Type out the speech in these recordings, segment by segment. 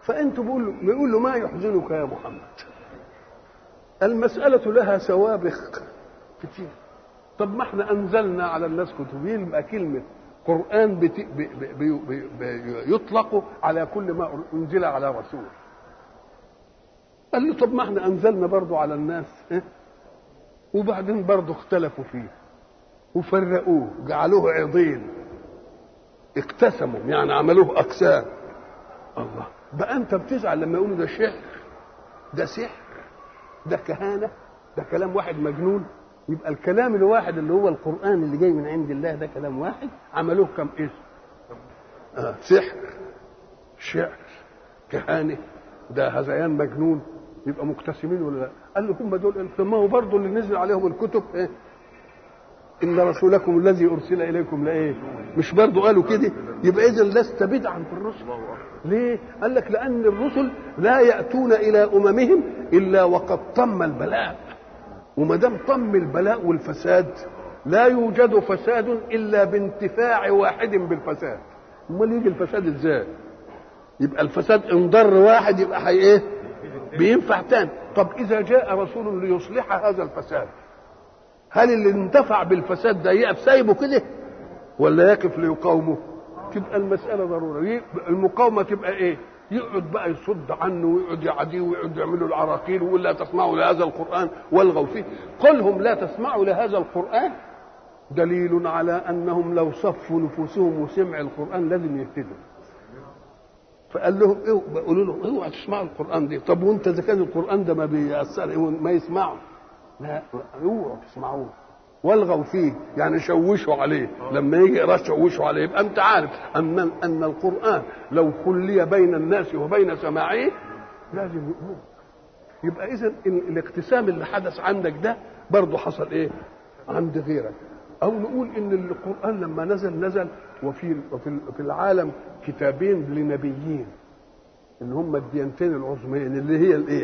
فانتوا بيقول بيقول له ما يحزنك يا محمد المساله لها سوابق كتير طب ما احنا انزلنا على الناس كتب يبقى كلمه قران بت... ب... ب... ب... ب... ب... يطلق على كل ما انزل على رسول قال لي طب ما احنا انزلنا برضو على الناس إيه؟ وبعدين برضو اختلفوا فيه وفرقوه جعلوه عضين اقتسموا يعني عملوه اقسام الله بقى انت بتزعل لما يقولوا ده شعر ده سحر ده كهانه ده كلام واحد مجنون يبقى الكلام الواحد اللي هو القران اللي جاي من عند الله ده كلام واحد عملوه كم اسم آه سحر شعر كهانه ده هذيان مجنون يبقى مقتسمين ولا لا قال له هم دول ما هو برضه اللي نزل عليهم الكتب ايه ان رسولكم الذي ارسل اليكم لايه مش برضه قالوا كده يبقى اذا لست بدعا في الرسل ليه قال لك لان الرسل لا ياتون الى اممهم الا وقد تم البلاء وما دام تم البلاء والفساد لا يوجد فساد الا بانتفاع واحد بالفساد امال يجي الفساد ازاي يبقى الفساد ان ضر واحد يبقى حي ايه بينفع تاني طب اذا جاء رسول ليصلح هذا الفساد هل اللي انتفع بالفساد ده يقف سايبه كده ولا يقف ليقاومه تبقى المساله ضروره المقاومه تبقى ايه يقعد بقى يصد عنه ويقعد يعاديه ويقعد يعملوا العراقيل ويقول لا تسمعوا لهذا القران والغوا فيه قلهم لا تسمعوا لهذا القران دليل على انهم لو صفوا نفوسهم وسمع القران لازم يهتدوا فقال لهم ايه بيقولوا لهم اوعوا تسمعوا القران دي طب وانت اذا كان القران ده ما بيأثر ما يسمعوا لا اوعوا تسمعوه والغوا فيه يعني شوشوا عليه لما يجي يقرا شوشوا عليه يبقى انت عارف ان ان القران لو خلي بين الناس وبين سماعه لازم يؤمن يبقى اذا الاقتسام اللي حدث عندك ده برضه حصل ايه عند غيرك او نقول ان القران لما نزل نزل وفي وفي في العالم كتابين لنبيين اللي هم الديانتين العظميين اللي هي الايه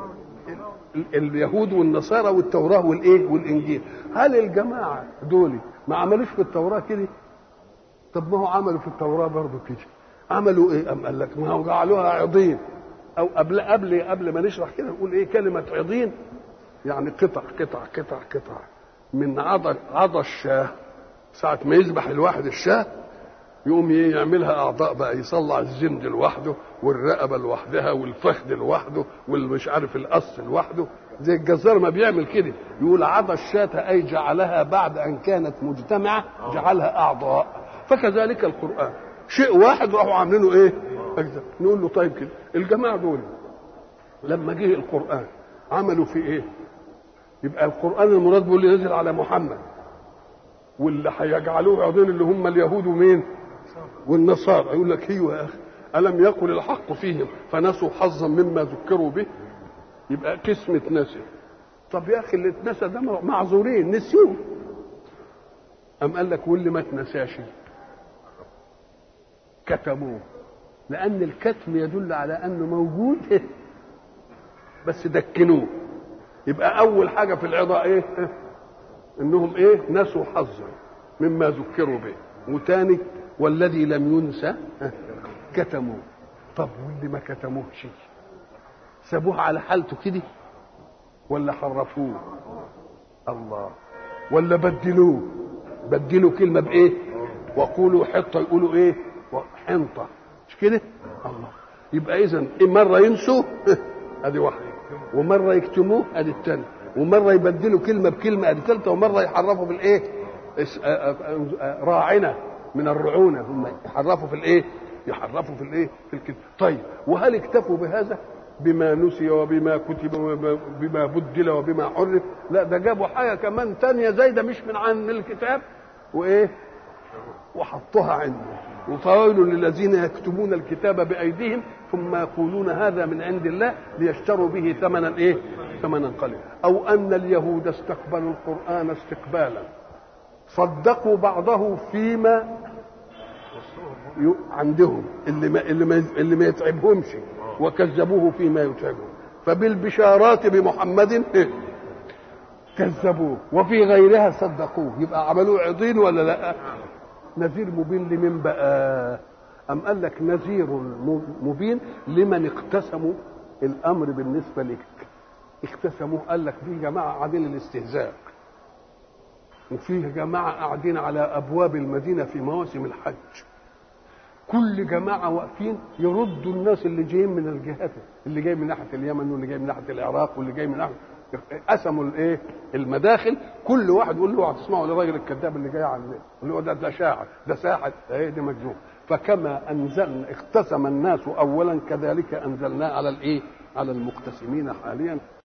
اليهود والنصارى والتوراه والايه والانجيل هل الجماعه دول ما عملوش في التوراه كده طب ما هو عملوا في التوراه برضه كده عملوا ايه ام قال لك ما هو جعلوها عضين او قبل قبل قبل ما نشرح كده نقول ايه كلمه عضين يعني قطع قطع قطع قطع من عضى عضى الشاه ساعة ما يذبح الواحد الشاه يقوم يعملها اعضاء بقى يصلع الزند لوحده والرقبه لوحدها والفخذ لوحده والمش عارف القص لوحده زي الجزار ما بيعمل كده يقول عضى الشاة اي جعلها بعد ان كانت مجتمعه جعلها اعضاء فكذلك القران شيء واحد راحوا عاملينه ايه أجزاء. نقول له طيب كده الجماعه دول لما جه القران عملوا في ايه يبقى القران المراد باللي نزل على محمد واللي هيجعلوه عضين اللي هم اليهود ومين والنصارى يقول لك ايوه يا اخي الم يقل الحق فيهم فنسوا حظا مما ذكروا به يبقى قسم اتنسى طب يا اخي اللي اتنسى ده معذورين نسيوه ام قال لك واللي ما اتنساش كتموه لان الكتم يدل على انه موجود بس دكنوه يبقى اول حاجه في العظه ايه انهم ايه نسوا حظا مما ذكروا به وتاني والذي لم ينسى كتموه طب واللي ما كتموهش سابوه على حالته كده ولا حرفوه الله ولا بدلوه بدلوا كلمه بايه وقولوا حطه يقولوا ايه حنطه مش كده الله يبقى اذا مره ينسوا ادي واحده ومره يكتموه ادي الثانيه ومره يبدلوا كلمه بكلمه ادي ثالثه ومره يحرفوا بالايه راعنه من الرعونه هم يحرفوا في الايه يحرفوا في الايه في الكتاب طيب وهل اكتفوا بهذا بما نسي وبما كتب وبما بدل وبما حرف لا ده جابوا حاجه كمان تانية زي ده مش من عن الكتاب وايه وحطوها عنده وفويل للذين يكتبون الكتاب بايديهم ثم يقولون هذا من عند الله ليشتروا به ثمنا ايه ثمنا قليلا او ان اليهود استقبلوا القران استقبالا صدقوا بعضه فيما عندهم اللي ما اللي ما اللي ما يتعبهمش وكذبوه فيما يتعبهم فبالبشارات بمحمد كذبوه وفي غيرها صدقوه يبقى عملوه عضين ولا لا نذير مبين لمن بقى أم قال لك نذير مبين لمن اقتسموا الأمر بالنسبة لك اقتسموه قال لك في جماعة قاعدين الاستهزاء وفيه جماعة قاعدين على أبواب المدينة في مواسم الحج كل جماعة واقفين يردوا الناس اللي جايين من الجهات اللي جاي من ناحية اليمن واللي جاي من ناحية العراق واللي جاي من ناحية قسموا الايه المداخل كل واحد يقول له هتسمعوا للراجل الكذاب اللي جاي على اللي هو ده ده شاعر ده ساحر ايه ده مجنون فكما انزلنا اقتسم الناس اولا كذلك انزلنا على الايه على المقتسمين حاليا